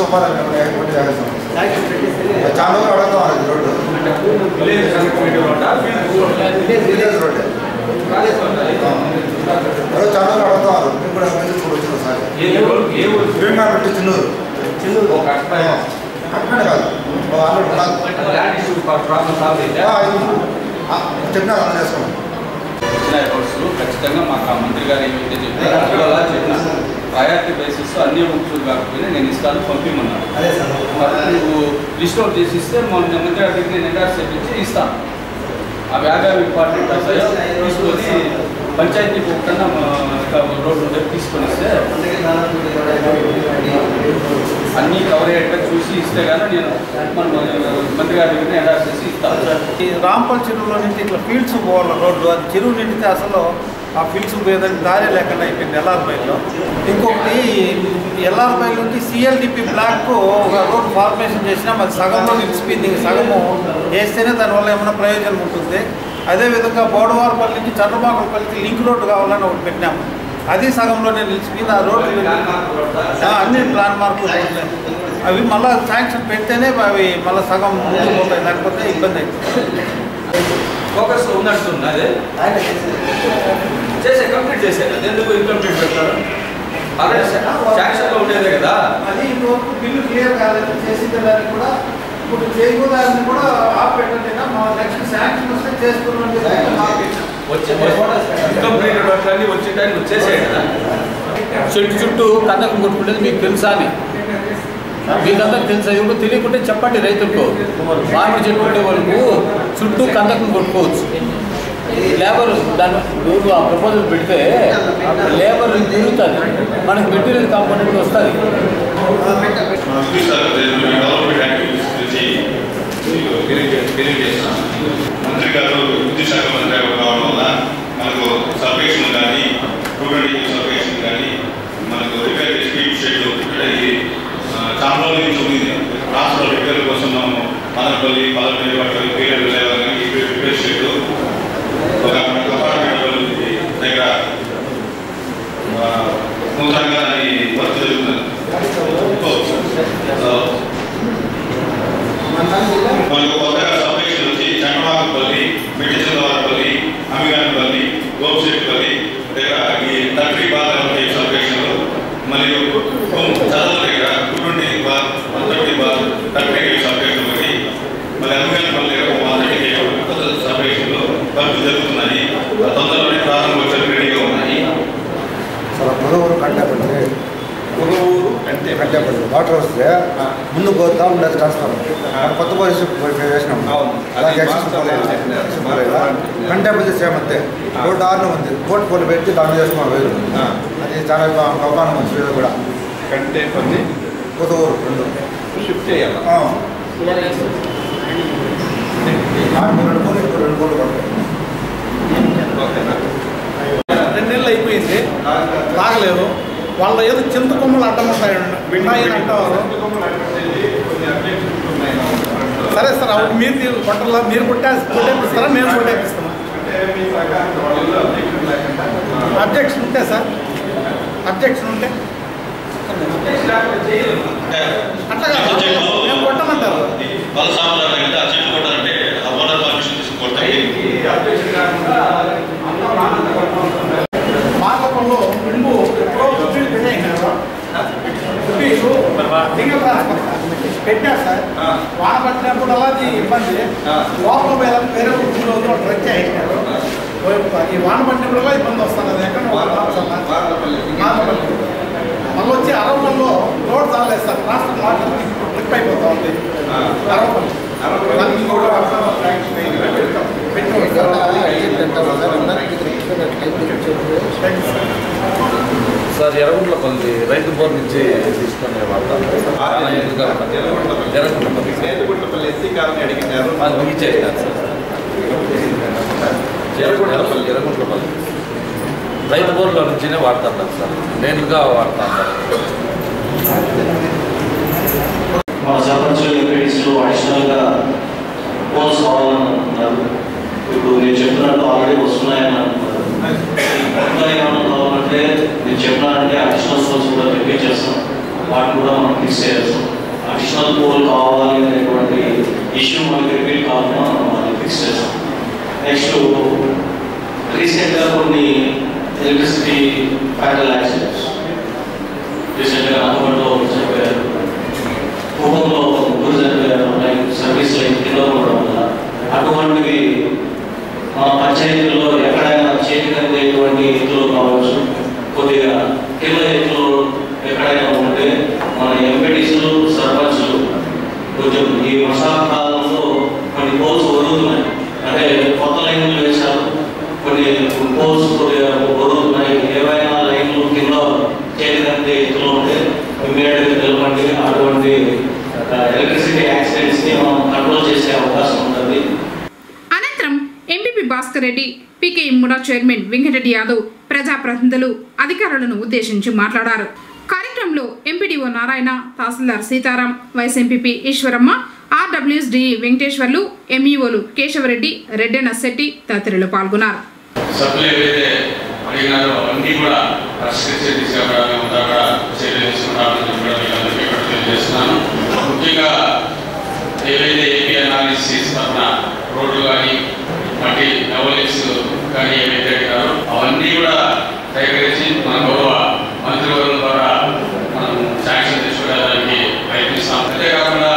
చాలా రోజులు అడగతాం అది రోడ్డు విలేజ్ రోడ్డే ఎవరో చాలా రోజులు అడుగుతారు మేము కూడా మంచి చూడొచ్చు సార్ గ్రీన్ పెట్టి చిన్నూరు అక్కడే కాదు ఆల్రెడీ చెప్పినా అర్థం చేసుకోండి ఇచ్చిన ఎఫర్ట్స్ ఖచ్చితంగా మాకు ఆ మంత్రి గారు ఏమైతే చెప్పారో అది అలా చెప్పిన ప్రయారిటీ బేసిస్ అన్ని బుక్స్ కాకపోయినా నేను ఇస్తాను పంపిమన్నాను మరి నువ్వు లిస్ట్ అవుట్ చేసి ఇస్తే మన మంత్రి గారి దగ్గర నేను ఎండార్స్ చేపించి ఇస్తాను ఆ వ్యాగాలు ఇంపార్టెంట్ అవుతాయో తీసుకొని పంచాయతీకి ఒకటన్నా రోడ్డు ఉంటే తీసుకొని ఇస్తే అన్నీ కవర్ అయ్యేట్టుగా చూసి ఇస్తే కానీ నేను మన మంత్రి గారి దగ్గర ఎండార్స్ చేసి ఇస్తాను ఈ రాంపల్ చెరువులో నుంచి ఇట్లా ఫీల్డ్స్ పోవాలి రోడ్డు అది చెరువు నిండితే అసలు ఆ ఫీల్డ్స్ పోయేదానికి దారి లేకుండా అయిపోయింది ఎల్ఆర్పైలో ఇంకొకటి ఎల్ఆర్పై నుంచి సిఎల్డిపి బ్లాక్ ఒక రోడ్ ఫార్మేషన్ చేసినా అది సగంలో నిలిచిపోయింది ఇంక సగము వేస్తేనే దానివల్ల ఏమైనా ప్రయోజనం ఉంటుంది అదేవిధంగా బోడవారపల్లి నుంచి చంద్రబాబుపల్లికి లింక్ రోడ్డు కావాలని ఒకటి పెట్టినాము అది సగంలోనే నిలిచిపోయింది ఆ రోడ్డు ఆ, అన్ని ప్లాన్ మార్కులు ఉన్నాయి. అవి మళ్ళీ శాంక్షన్ పెడితేనే అవి మళ్ళీ సగం ముందుకు పోతాయి లేకపోతే ఇబ్బంది అవుతుంది ఫోకస్ ఉన్నట్టుంది అదే చేసే కంప్లీట్ చేశారు అది ఎందుకు ఇన్కంప్లీట్ పెడతారు ఆల్రెడీ శాంక్షన్లో ఉండేదే కదా అది ఇంతవరకు బిల్లు క్లియర్ కాలేదు చేసిన దానికి కూడా ఇప్పుడు చేయకూడదని కూడా ఆపెట్టండి మా నెక్స్ట్ శాంక్షన్ వస్తే చేసుకున్నాం వచ్చే ఇన్కంప్లీట్ వర్క్ అన్ని వచ్చే టైం వచ్చేసాయి కదా చెట్టు చుట్టూ కందకం కొట్టుకునేది మీకు తెలుసా అని మీకందరికి తెలుసా ఎవరు తెలియకుంటే చెప్పండి రైతులకు మామిడి చెట్టు ఉండే వాళ్ళకు చుట్టూ కందకం కొట్టుకోవచ్చు లేబర్ దాని నువ్వు ఆ ప్రపోజల్ పెడితే లేబర్ తిరుగుతుంది మనకి మెటీరియల్ కాంపోనెంట్ వస్తుంది డెవలప్మెంట్ యాక్టివిటీస్ గురించి తెలియజేస్తాను మంత్రి గారు విద్యుత్ శాఖ మంత్రి గారు కావడం వల్ల మనకు సర్వేషన్ కానీ టూ ట్వంటీ సర్వేషన్ కానీ మనకు రిపేర్ స్పీడ్ షెడ్యూల్ ఇది ఆ, చాలా రోజుల నుంచి ఉంది రాష్ట్రంలో రిపేర్ కోసం మనము మదనపల్లి పదపల్లి పట్టలు పీరియడ్ వెళ్ళాలని ఈ రిపేర్ షెడ్యూల్ ఒక అపార్ట్మెంట్ దగ్గర ఆ, నూతనంగా ఈ వర్క్ జరుగుతుంది సో, మనకు కొత్తగా సపరేషన్ వచ్చి చంద్రబాబుపల్లి మిట్టిచంద్రవారపల్లి అమిగానపల్లి గోపిశెట్టిపల్లి దగ్గర ఈ తండ్రి బాధ సపరేషన్లు మరియు చదవ దగ్గర కుటుంబి బాధ మొదటి బాధ తండ్రి సపరేషన్ ఒకటి మరి అమిగానపల్లి దగ్గర మొదటి కొత్త సపరేషన్లు వర్క్ జరుగుతున్నాయి ఆ తొందరలోనే ప్రారంభోత్సవం రెడీగా ఉన్నాయి చాలా పొదవూరు కట్టేపల్లి పొదవూరు అంటే కట్టేపల్లి వాటర్ వస్తే ముందు పోతా ఉండదు ట్రాన్స్ఫర్ కొత్త పరిస్థితి వేసినాం అలాగే యాక్సెస్ పోలేదు కంటేపల్లి సేమ్ అంతే రోడ్డు ఆరును ఉంది కోర్టు పోలు పెట్టి దాన్ని చేసుకున్నాం వేరు అది చాలా అవమానం ఉంది వీళ్ళు కూడా కంటేపల్లి పొదవూరు రెండు షిఫ్ట్ చేయాలి ఆ. ఆరు రెండు కోట్లు ఇప్పుడు రెండు కోట్లు పడతాయి రెండు నెలలు అయిపోయింది తాగలేదు వాళ్ళ ఏదో చింత కొమ్మలు అడ్డం ఉంటాయి ఉంటాయని అంటారు సరే సార్ అవి మీరు తీ- కొట్టలా మీరు కొట్టే కొట్టేపిస్తారా మేము కొట్టేపిస్తామా అబ్జెక్షన్ ఉంటే సార్ అబ్జెక్షన్ ఉంటే అట్లా కాదు మేము కొట్టమంటారు వాళ్ళ సాంప్రదాయం అంటే ఆ చెట్టు కొట్టాలంటే ఆ ఓనర్ పర్మిషన్ తీసుకుంటాయి పెట్టారు సార్ వాన పట్టినప్పుడు అలాది ఇబ్బంది లోపల వేరే వేరే ఊళ్ళో ట్రక్ చేసినారు ఈ వాన పట్టినప్పుడల్లా ఇబ్బంది వస్తుంది అది ఎక్కడ నాగపల్లి మళ్ళీ వచ్చి అరవపల్లిలో రోడ్ చాలేదు సార్ రాష్ట్రం వాటర్ ట్రిప్ అయిపోతా ఉంది అరవపల్లి దానికి కూడా సార్ ఎర్రగుంట్లపల్లి రైతు బోర్ నుంచి తీసుకునే వాడతాం ఎర్రగుంట్లపల్లి ఎస్సీ కాలనీ అడిగినారు అది ముగించేసినారు సార్ ఎర్రగుంట్లపల్లి ఎర్రగుంట్లపల్లి రైతు బోర్లో నుంచినే వాడుతున్నారు సార్ నేనుగా వాడుతున్నారు మన సర్పంచ్ ఎంపీడీసీలో అడిషనల్గా పోల్స్ కావాలనుకుంటున్నారు ఇప్పుడు నేను చెప్పినట్టు ఆల్రెడీ వస్తున్నాయని అంటున్నారు ఇంకా ఏమన్నా కావాలంటే నేను చెప్పినానంటే అడిషనల్ పోల్స్ కూడా తెప్పించేస్తాం వాటిని కూడా మనం ఫిక్స్ చేస్తాం అడిషనల్ పోల్ కావాలి అనేటువంటి ఇష్యూ మనకి రిపీట్ కాకుండా మనం ఫిక్స్ చేస్తాం నెక్స్ట్ రీసెంట్గా కొన్ని ఎలక్ట్రిసిటీ ఫ్యాటల్ యాక్సిడెంట్స్ రీసెంట్గా నవంబర్లో చెప్పారు కుటుంబంలో ముగ్గురు చనిపోయారు లైక్ సర్వీస్ లైన్ కింద ఉండడం వల్ల అటువంటివి మన పంచాయతీల్లో ఎక్కడైనా చేతికి అందేటువంటి ఎత్తులు కావచ్చు కొద్దిగా కింద ఎత్తులు ఎక్కడైనా ఉంటే మన ఎంపీటీసులు సర్పంచులు కొంచెం ఈ వర్షాకాలంలో కొన్ని పోల్స్ ఒరుగుతున్నాయి అంటే కొత్త లైన్లు వేశారు కొన్ని పోల్స్ కొద్దిగా ఒరుగుతున్నాయి ఏవైనా లైన్లు కింద చేతికి అందే ఎత్తులో ఉంటే ఇమీడియట్గా తెలపండి అటువంటి ఎలక్ట్రిసిటీ యాక్సిడెంట్స్ ని మనం కంట్రోల్ చేసే అవకాశం ఉంటుంది అనంతరం MPP Bhaskar Reddy PK MUDA chairman Venkatareddy Yadav ప్రజాప్రతినిధులు అధికారులను ఉద్దేశించి మాట్లాడారు కార్యక్రమంలో MPDO Narayana tahsildar Sitaram vice MPP Eswaramma RWSD Venkateswarlu ఎంఈఓలు కేశవరెడ్డి రెడ్డెన శెట్టి తదితరులు పాల్గొన్నారు సభ్యులు ఏవైతే అడిగినారో అన్నీ కూడా పరిష్కరించే దిశగా కూడా మేమంతా కూడా చర్యలు తీసుకుంటామని చెప్పి కూడా మీకు అందరికీ ఇక్కడ తెలియజేస్తున్నాను ముఖ్యంగా ఏవైతే ఏపీ అనాలిసిస్ తరఫున రోడ్లు కానీ మట్టి డబుల్స్ కానీ ఏవైతే అడిగారో అవన్నీ కూడా సేకరించి మన గౌరవ మంత్రివర్గం ద్వారా మనం శాంక్షన్ తీసుకురావడానికి ప్రయత్నిస్తాం అంతేకాకుండా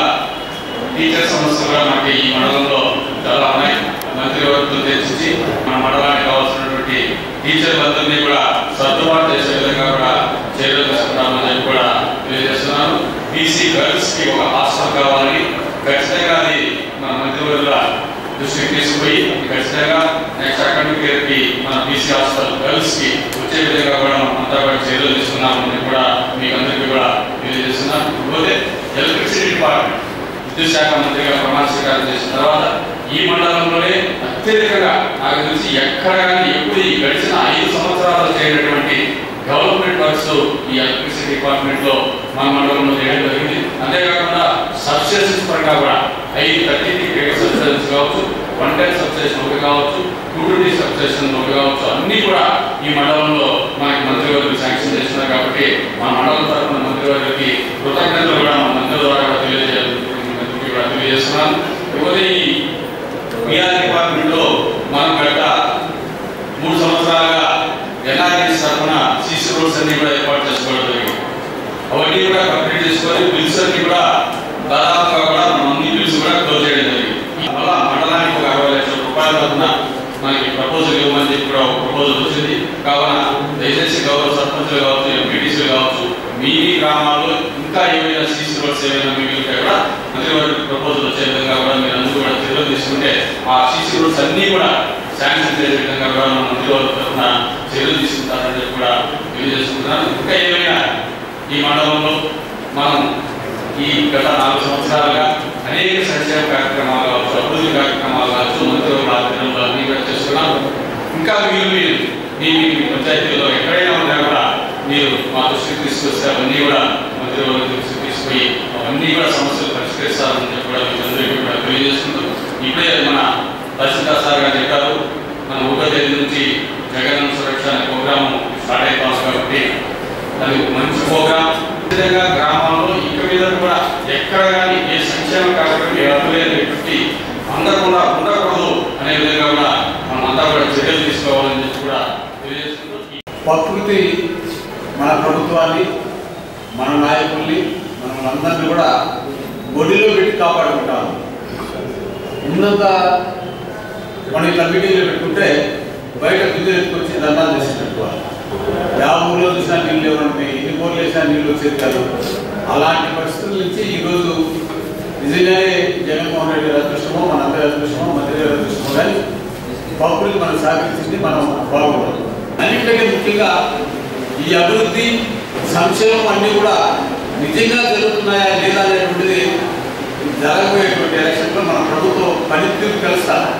టీచర్ సమస్యలు కూడా మనకి ఈ మండలంలో చాలా ఉన్నాయి మంత్రివర్గం తెచ్చి మన మండలానికి కావాల్సినటువంటి టీచర్లందరినీ కూడా సర్దుబాటు చేసే విధంగా కూడా చర్యలు తీసుకుంటామని చెప్పి కూడా తెలియజేస్తున్నాను బీసీ గర్ల్స్ కి ఒక హాస్టల్ కావాలని ఖచ్చితంగా అది మన మంత్రివర్గుల దృష్టికి తీసుకుపోయి ఖచ్చితంగా నెక్స్ట్ అకాడమిక్ ఇయర్ కి మన బీసీ హాస్టల్ గర్ల్స్ కి వచ్చే విధంగా కూడా మనం అంతా కూడా చర్యలు తీసుకున్నామని కూడా మీకు అందరికీ కూడా తెలియజేస్తున్నాను పోతే ఎలక్ట్రిసిటీ డిపార్ట్మెంట్ విద్యుత్ శాఖ మంత్రిగా ప్రమాణ స్వీకారం చేసిన తర్వాత ఈ మండలంలోనే అత్యధికంగా నాకు తెలిసి ఎక్కడ కానీ ఎప్పుడు ఈ గడిచిన ఐదు సంవత్సరాలు చేయనటువంటి డెవలప్మెంట్ వర్క్స్ ఈ ఎలక్ట్రిసిటీ డిపార్ట్మెంట్ లో మన మండలంలో చేయడం జరిగింది అంతేకాకుండా సబ్స్టేషన్స్ పరంగా కూడా ఐదు థర్టీ సబ్స్టేషన్స్ కావచ్చు వన్ టెన్ సబ్స్టేషన్ ఒకటి కావచ్చు టూ ట్వంటీ సబ్స్టేషన్ ఒకటి కావచ్చు అన్ని కూడా ఈ మండలంలో మనకి మంత్రివర్గం శాంక్షన్ చేస్తున్నారు కాబట్టి మన మండలం తరఫున మంత్రివర్గకి కృతజ్ఞతలు కూడా మన మంత్రి ద్వారా కూడా తెలియజేయాలి మంత్రికి కూడా తెలియజేస్తున్నాను ఇకపోతే ఈ పిఆర్ డిపార్ట్మెంట్ లో మనం గత మూడు సంవత్సరాలుగా ఎన్ఆర్ఎస్ తరఫున సీసీ రోడ్స్ అన్ని కూడా ఏర్పాటు చేసుకోవడం జరిగింది అవన్నీ కూడా కంప్లీట్ చేసుకొని బిల్స్ అన్ని కూడా దాదాపుగా కూడా మనం అన్ని బిల్స్ కూడా క్లోజ్ చేయడం జరిగింది మళ్ళా మండలానికి ఒక అరవై లక్షల రూపాయల తరఫున మనకి ప్రపోజల్ ఇవ్వమని చెప్పి కూడా ఒక ప్రపోజల్ వచ్చింది కావున దయచేసి గౌరవ సర్పంచులు కావచ్చు ఎంపీటీసీలు కావచ్చు మీ మీ గ్రామాల్లో ఇంకా ఏమైనా సీసీ రోడ్స్ ఏమైనా మిగిలితే కూడా మంత్రివర్గ ప్రపోజల్ వచ్చే విధంగా కూడా మీరు అందరూ కూడా చర్యలు తీసుకుంటే ఆ సీసీ రోడ్స్ అన్ని కూడా శాంక్షన్ చేసే విధంగా కూడా మన మంత్రివర్గ తరఫున చర్యలు తీసుకుంటారని చెప్పి కూడా తెలియజేసుకుంటున్నాను ఇంకా ఏమైనా ఈ మండలంలో మనం ఈ గత నాలుగు సంవత్సరాలుగా అనేక సంక్షేమ కార్యక్రమాలు కావచ్చు అభివృద్ధి కార్యక్రమాలు కావచ్చు మంత్రివర్గ ఆధ్వర్యంలో అన్ని కూడా చేస్తున్నాం ఇంకా మీరు మీరు మీ మీ పంచాయతీలో ఎక్కడైనా ఉన్నా కూడా మీరు మా దృష్టికి తీసుకొస్తే అవన్నీ కూడా మంత్రివర్గ దృష్టికి తీసుకుపోయి అవన్నీ కూడా సమస్యలు పరిష్కరిస్తారని చెప్పి కూడా మీకు అందరికీ కూడా తెలియజేస్తున్నాం ఇప్పుడే మన తహసీల్దార్ సార్ గారు చెప్పారు మన ఒకటో తేదీ నుంచి జగన్ సురక్ష అనే ప్రోగ్రామ్ స్టార్ట్ అయిపోతాం కాబట్టి అది ఒక మంచి ప్రోగ్రామ్ విధంగా గ్రామాల్లో ఇక మీద కూడా ఎక్కడ కానీ ఏ సంక్షేమ కార్యక్రమం ఏ అడ్డులేనటువంటి అందకుండా ఉండకూడదు అనే విధంగా కూడా మనం అంతా కూడా చర్యలు తీసుకోవాలని చెప్పి కూడా తెలియజేస్తున్నాం ప్రకృతి మన ప్రభుత్వాన్ని మన నాయకుల్ని మన మనందరినీ కూడా ఒడిలో పెట్టి కాపాడుకుంటాము ఉన్నంత మనం ఇట్లా మీటింగ్లో పెట్టుకుంటే బయట బిందెలు ఎత్తుకొచ్చి దండాలు చేసి పెట్టుకోవాలి యా ఊళ్ళో చూసినా నీళ్ళు ఎవరంటే ఎన్ని బోర్లు వేసినా నీళ్ళు వచ్చేది కాదు అలాంటి పరిస్థితుల నుంచి ఈరోజు నిజంగానే జగన్మోహన్ రెడ్డి గారి అదృష్టమో మన అందరి అదృష్టమో మంత్రి గారి అదృష్టమో కానీ పప్పులకి మనం సాగించింది మనం బాగుండాలి అన్నింటికంటే ముఖ్యంగా ఈ అభివృద్ధి సంక్షేమం అన్నీ కూడా నిజంగా జరుగుతున్నాయా లేదా అనేటువంటిది జరగబోయేటువంటి ఎలక్షన్లో మన ప్రభుత్వం పనితీరు కలుస్తారు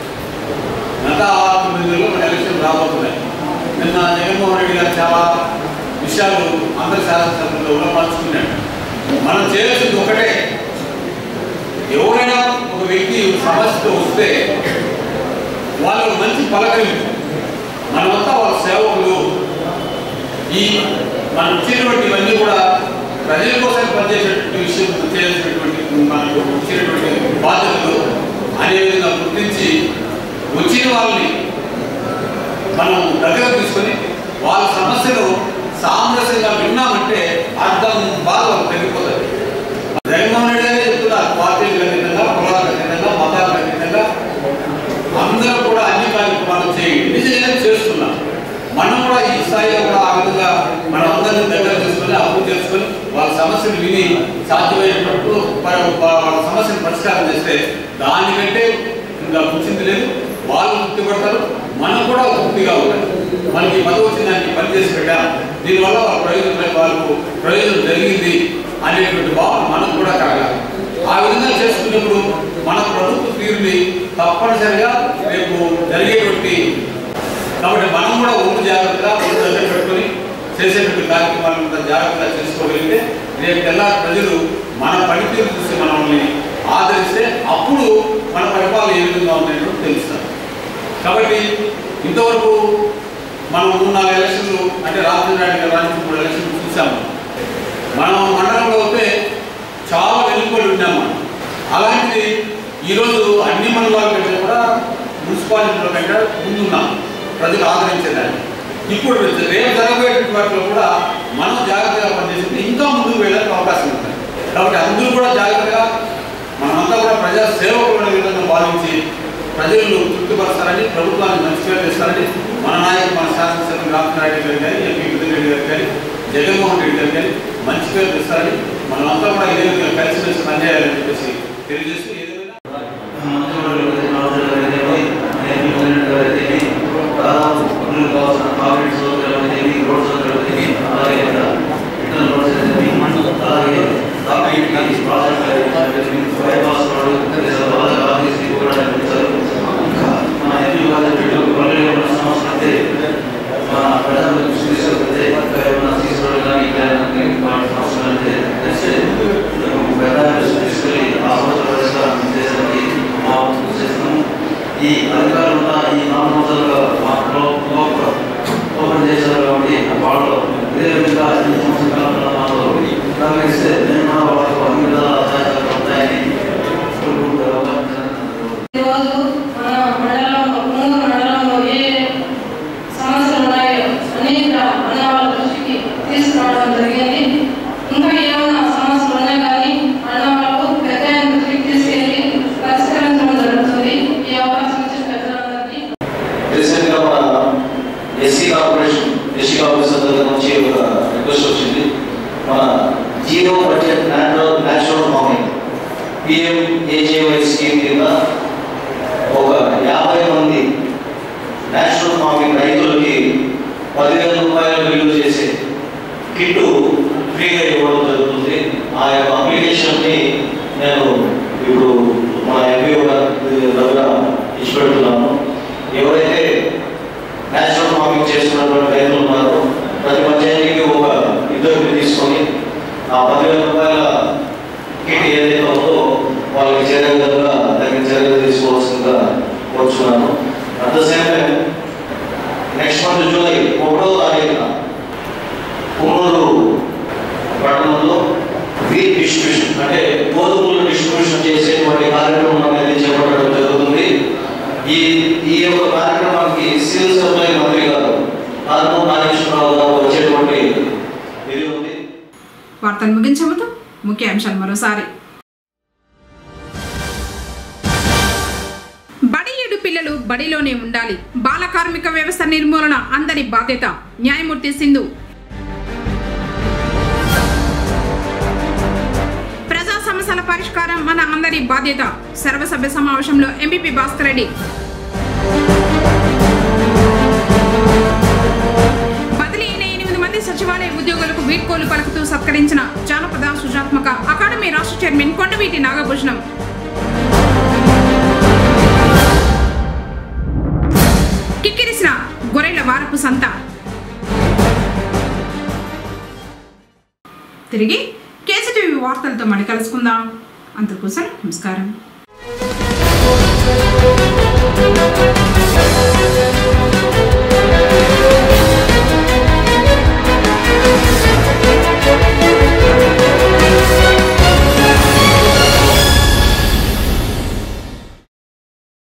గత ఆరు తొమ్మిది నెలలు మన ఎలక్షన్ రాబోతున్నాయి నిన్న జగన్మోహన్ రెడ్డి గారు చాలా విషయాలు అందరి శాసనసభ్యుల్లో కూడా పంచుకున్నాడు మనం చేయాల్సింది ఒకటే ఎవరైనా ఒక వ్యక్తి సమస్యతో వస్తే వాళ్ళు మంచి పలకరింపు మనమంతా వాళ్ళ సేవకులు ఈ మనం ఇచ్చినటువంటి ఇవన్నీ కూడా ప్రజల కోసం పనిచేసేటువంటి విషయం చేయాల్సినటువంటి మనకు ఇచ్చినటువంటి బాధ్యతలు అనే విధంగా గుర్తించి వచ్చిన వాళ్ళని మనం దగ్గర తీసుకొని వాళ్ళ సమస్యలు సామరస్యంగా విన్నామంటే అర్థం బాగా తగ్గిపోతుంది జగన్మోహన్ రెడ్డి గారే చెప్తున్నారు పార్టీలకు అతీతంగా కులాలకు అతీతంగా మతాలకు అతీతంగా అందరూ కూడా అన్ని కార్యక్రమాలు చేయండి నిజంగానే చేస్తున్నాం మనం కూడా ఈ స్థాయిలో కూడా ఆ విధంగా మనం అందరినీ దగ్గర తీసుకొని అప్పు చేసుకొని వాళ్ళ సమస్యలు విని సాధ్యమైనట్టు ప- ప- వాళ్ళ సమస్యను పరిష్కారం చేస్తే దానికంటే ఇంకా పుచ్చింది లేదు వాళ్ళు తృప్తి పడతారు మనం కూడా తృప్తిగా ఉంటాం మనకి పదవి వచ్చిన దానికి పని చేసి పెట్టాం దీనివల్ల వాళ్ళ ప్రయోజనం వాళ్ళకు ప్రయోజనం జరిగింది అనేటువంటి భావన మనకు కూడా కలగాలి ఆ విధంగా చేసుకున్నప్పుడు మన ప్రభుత్వ తీరుని తప్పనిసరిగా రేపు జరిగేటువంటి కాబట్టి మనం కూడా ఒళ్ళు జాగ్రత్తగా ఒళ్ళు దగ్గర పెట్టుకొని చేసేటువంటి కార్యక్రమాలను అంతా జాగ్రత్తగా చేసుకోగలిగితే రేపు తెల్లా ప్రజలు మన పనితీరు చూసి మనల్ని ఆదరిస్తే అప్పుడు మన పరిపాలన ఏ విధంగా ఉన్నాయో తెలుస్తారు కాబట్టి ఇంతవరకు మనం మూడు నాలుగు ఎలక్షన్లు అంటే రాజేంద్ర నాయుడు గారు రాజకీయ మూడు ఎలక్షన్లు చూసాము మనం మండలంలో అయితే చాలా వెనుకబడి ఉన్నాము మనం. అలాంటిది ఈరోజు అన్ని మండలాల కంటే కూడా మున్సిపాలిటీల కంటే ముందున్నాం ప్రజలు ఆదరించేదాన్ని ఇప్పుడు రేపు జరగబోయేటువంటి వాటిలో కూడా మనం జాగ్రత్తగా పనిచేస్తే ఇంకా ముందుకు వెళ్ళడానికి అవకాశం ఉంది కాబట్టి అందరూ కూడా జాగ్రత్తగా మనమంతా కూడా ప్రజా సేవకుల విధంగా భావించి ప్రజలను తృప్తిపరుస్తారని ప్రభుత్వాన్ని మంచి పేరు తెస్తారని మన నాయకుడు మన శాసనసభ్యులు రామనాయుడు గారు కానీ ఎంపీ మిథున్ రెడ్డి గారు కానీ జగన్మోహన్ రెడ్డి గారు కానీ మంచి పేరు తెస్తారని మనమంతా కూడా ఇదే విధంగా కలిసిమెలిసి పనిచేయాలని చెప్పేసి తెలియజేస్తూ ఏదైనా ఈ అధికారులు ఈ నాలుగు రోజులుగా మాకు లోపల ఓపెన్ చేశారు కాబట్టి వాళ్ళు ఇదే విధంగా ఈ సంవత్సరాల కాలంలో సహకరిస్తే నేను కూడా వాళ్ళకు అన్ని విధాల సహాయకాలు ఉంటాయని కోరుకుంటారు ఈరోజు మన మండలంలో ముందు మండలంలో ఏ సమస్యలు ఉన్నాయో అన్ని కూడా మన వాళ్ళ దృష్టికి తీసుకురావడం జరిగింది ఇంకా ఏమైనా సమస్యలు ఉన్నాయి కానీ మన వాళ్ళకు పెద్ద ఆయన దృష్టికి తీసుకెళ్ళి పరిష్కరించడం జరుగుతుంది ఈ అవకాశం ఇచ్చిన పెద్దలందరికీ రీసెంట్గా మన ఎస్సీ కార్పొరేషన్ ఎస్సీ ఆఫీసర్ దగ్గర నుంచి ఒక రిక్వెస్ట్ వచ్చింది మన zero budget natural natural farming PM AJY scheme కింద ఒక యాభై మంది నేషనల్ ఫార్మింగ్ రైతులకి పదివేల రూపాయలు విలువ చేసే కిట్టు ఫ్రీగా ఇవ్వడం జరుగుతుంది ఆ యొక్క అప్లికేషన్ని నేను ఇప్పుడు మా ఎంపీఓ గారి దగ్గర ఇచ్చిపెడుతున్నాను ఎవరైతే నేచురల్ ఫార్మింగ్ చేస్తున్నటువంటి రైతులు ఉన్నారో ప్రతి పంచాయతీకి ఒక ఇద్దరిని తీసుకొని ఆ పదివేల రూపాయల కిట్ ఏదైతే ఉందో వాళ్ళకి చేరే విధంగా తగిన చర్యలు తీసుకోవాల్సిందిగా కోరుచున్నాను at the same time next month July ఒకటో తారీఖున కుమ్మూరు పట్టణంలో వీట్ డిస్ట్రిబ్యూషన్ అంటే గోధుమలు డిస్ట్రిబ్యూషన్ చేసేటువంటి కార్యక్రమం అనేది చేపట్టడం జరుగుతుంది ఈ ఈ యొక్క కార్యక్రమానికి సివిల్ సప్లై మంత్రి గారు ఆర్మో నాగేశ్వరరావు గారు వచ్చేటువంటి ఇది ఉంది వార్తలు ముగించే ముందు ముఖ్యాంశాలు మరోసారి బడి ఏడు పిల్లలు బడిలోనే ఉండాలి బాల కార్మిక వ్యవస్థ నిర్మూలన అందరి బాధ్యత న్యాయమూర్తి సింధు ప్రజా సమస్యల పరిష్కారం మన అందరి బాధ్యత సర్వసభ్య సమావేశంలో ఎంపీపీ భాస్కర్ రెడ్డి బదిలీ అయిన ఎనిమిది మంది సచివాలయ ఉద్యోగులకు వీడ్కోలు పలుకుతూ సత్కరించిన జానపద సృజాత్మక అకాడమీ రాష్ట్ర చైర్మన్ కొండవీటి నాగభూషణం కిక్కిరిసిన గొర్రెల వారపు సంత తిరిగి కేసీటీవీ వార్తలతో మళ్ళీ కలుసుకుందాం అంతకోసం నమస్కారం